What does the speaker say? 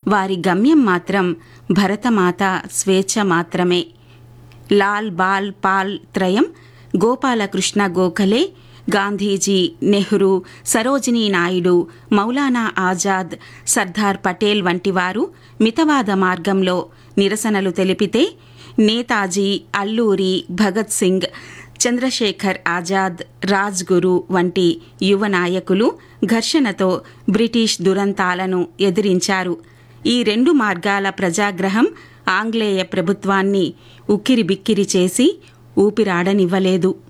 వారి గమ్యం మాత్రం భరతమాత స్వేచ్ఛ మాత్రమే లాల్ బాల్ పాల్ త్రయం గోపాలకృష్ణ గోఖలే గాంధీజీ నెహ్రూ సరోజినీ నాయుడు మౌలానా ఆజాద్ సర్దార్ పటేల్ వంటి వారు మితవాద మార్గంలో నిరసనలు తెలిపితే నేతాజీ అల్లూరి భగత్ సింగ్ చంద్రశేఖర్ ఆజాద్ రాజ్ గురు వంటి యువ నాయకులు ఘర్షణతో బ్రిటిష్ దురంతాలను ఎదిరించారు ఈ రెండు మార్గాల ప్రజాగ్రహం ఆంగ్లేయ ప్రభుత్వాన్ని ఉక్కిరిబిక్కిరి చేసి ఊపిరాడనివ్వలేదు